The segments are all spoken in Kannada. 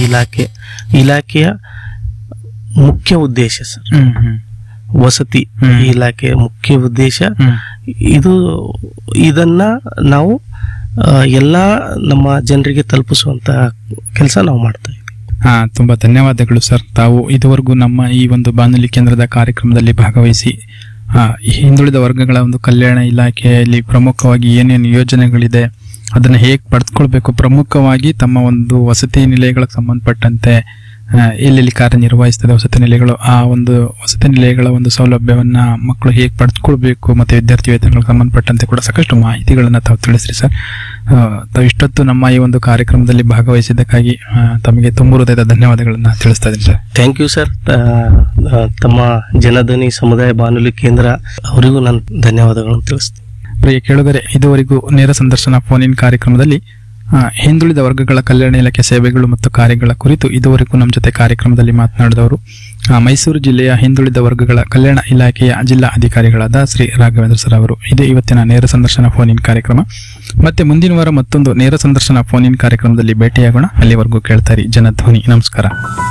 ಇಲಾಖೆ ಇಲಾಖೆಯ ಮುಖ್ಯ ಉದ್ದೇಶ ಸರ್ ಹ್ಮ್ ಹ್ಮ್ ವಸತಿ ಹ್ಮ್. ಇಲಾಖೆಯ ಮುಖ್ಯ ಉದ್ದೇಶ ಹ್ಮ್ ಇದು ಇದನ್ನ ನಾವು ಆ, ಎಲ್ಲಾ ನಮ್ಮ ಜನರಿಗೆ ತಲುಪಿಸುವಂತ ಕೆಲಸ ನಾವು ಮಾಡ್ತಾ ಇದ್ದೀವಿ ಹಾ ತುಂಬಾ ಧನ್ಯವಾದಗಳು ಸರ್ ತಾವು ಇದುವರೆಗೂ ನಮ್ಮ ಈ ಒಂದು ಬಾನುಲಿ ಕೇಂದ್ರದ ಕಾರ್ಯಕ್ರಮದಲ್ಲಿ ಭಾಗವಹಿಸಿ ಆ, ಈ ಹಿಂದುಳಿದ ವರ್ಗಗಳ ಒಂದು ಕಲ್ಯಾಣ ಇಲಾಖೆಯಲ್ಲಿ ಪ್ರಮುಖವಾಗಿ ಏನೇನು ಯೋಜನೆಗಳಿದೆ ಅದನ್ನ ಹೇಗೆ ಪಡೆದುಕೊಳ್ಬೇಕು ಪ್ರಮುಖವಾಗಿ ತಮ್ಮ ಒಂದು ವಸತಿ ನಿಲಯಗಳಿಗೆ ಸಂಬಂಧಪಟ್ಟಂತೆ ಆ, ಎಲ್ಲೆಲ್ಲಿ ಕಾರ್ಯನಿರ್ವಹಿಸ್ತದೆ ವಸತಿ ನಿಲಯಗಳು ಆ ಒಂದು ವಸತಿ ನಿಲಯಗಳ ಒಂದು ಸೌಲಭ್ಯವನ್ನ ಮಕ್ಕಳು ಹೇಗೆ ಪಡೆದುಕೊಳ್ಬೇಕು ಮತ್ತೆ ವಿದ್ಯಾರ್ಥಿ ವೇತನಗಳಿಗೆ ಸಂಬಂಧಪಟ್ಟಂತೆ ಕೂಡ ಸಾಕಷ್ಟು ಮಾಹಿತಿಗಳನ್ನ ತಾವು ತಿಳಿಸ್ರಿ ಸರ್ ಆ, ತಾವು ಇಷ್ಟೊತ್ತು ನಮ್ಮ ಈ ಒಂದು ಕಾರ್ಯಕ್ರಮದಲ್ಲಿ ಭಾಗವಹಿಸಿದ್ದಕ್ಕಾಗಿ ಆ, ತಮಗೆ ತುಂಬ ಹೃದಯದ ಧನ್ಯವಾದಗಳನ್ನ ತಿಳಿಸ್ತಾ ಇದ್ದೀನಿ ಸರ್ ಥ್ಯಾಂಕ್ ಯು ಸರ್ ತಮ್ಮ ಜನಧ್ವನಿ ಸಮುದಾಯ ಬಾನುಲಿ ಕೇಂದ್ರ ಅವರಿಗೂ ನಾನು ಧನ್ಯವಾದಗಳನ್ನು ತಿಳಿಸ್ತೀನಿ ಪ್ರಿಯ ಕೇಳುಗರೆ ಇದುವರೆಗೂ ನೇರ ಸಂದರ್ಶನ ಫೋನ್ ಇನ್ ಕಾರ್ಯಕ್ರಮದಲ್ಲಿ ಆ, ಹಿಂದುಳಿದ ವರ್ಗಗಳ ಕಲ್ಯಾಣ ಇಲಾಖೆ ಸೇವೆಗಳು ಮತ್ತು ಕಾರ್ಯಗಳ ಕುರಿತು ಇದುವರೆಗೂ ನಮ್ಮ ಜೊತೆ ಕಾರ್ಯಕ್ರಮದಲ್ಲಿ ಮಾತನಾಡಿದವರು ಆ, ಮೈಸೂರು ಜಿಲ್ಲೆಯ ಹಿಂದುಳಿದ ವರ್ಗಗಳ ಕಲ್ಯಾಣ ಇಲಾಖೆಯ ಜಿಲ್ಲಾ ಅಧಿಕಾರಿಗಳಾದ ಶ್ರೀ ರಾಘವೇಂದ್ರ ಸರ್ ಅವರು ಇದು ಇವತ್ತಿನ ನೇರ ಸಂದರ್ಶನ ಫೋನ್ ಇನ್ ಕಾರ್ಯಕ್ರಮ ಮತ್ತೆ ಮುಂದಿನ ವಾರ ಮತ್ತೊಂದು ನೇರ ಸಂದರ್ಶನ ಫೋನ್ ಇನ್ ಕಾರ್ಯಕ್ರಮದಲ್ಲಿ ಭೇಟಿಯಾಗೋಣ ಅಲ್ಲಿವರೆಗೂ ಕೇಳ್ತಾರೆ ಜನಧ್ವನಿ ನಮಸ್ಕಾರ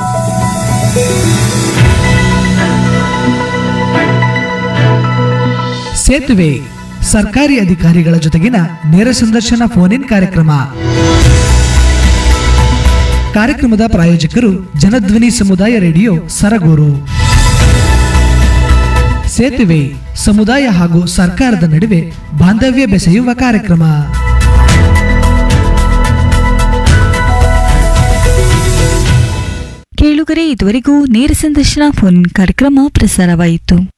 ಸೇತುವೆ ಸರ್ಕಾರಿ ಅಧಿಕಾರಿಗಳ ಜೊತೆಗಿನ ನೇರ ಸಂದರ್ಶನ ಫೋನ್ ಇನ್ ಕಾರ್ಯಕ್ರಮ ಕಾರ್ಯಕ್ರಮದ ಪ್ರಾಯೋಜಕರು ಜನಧ್ವನಿ ಸಮುದಾಯ ರೇಡಿಯೋ ಸರಗೂರು ಸೇತುವೆ ಸಮುದಾಯ ಹಾಗೂ ಸರ್ಕಾರದ ನಡುವೆ ಬಾಂಧವ್ಯ ಬೆಸೆಯುವ ಕಾರ್ಯಕ್ರಮ ಕೇಳುಗರೆ ಇದುವರೆಗೂ ನೇರ ಸಂದರ್ಶನ ಫೋನ್ ಕಾರ್ಯಕ್ರಮ ಪ್ರಸಾರವಾಯಿತು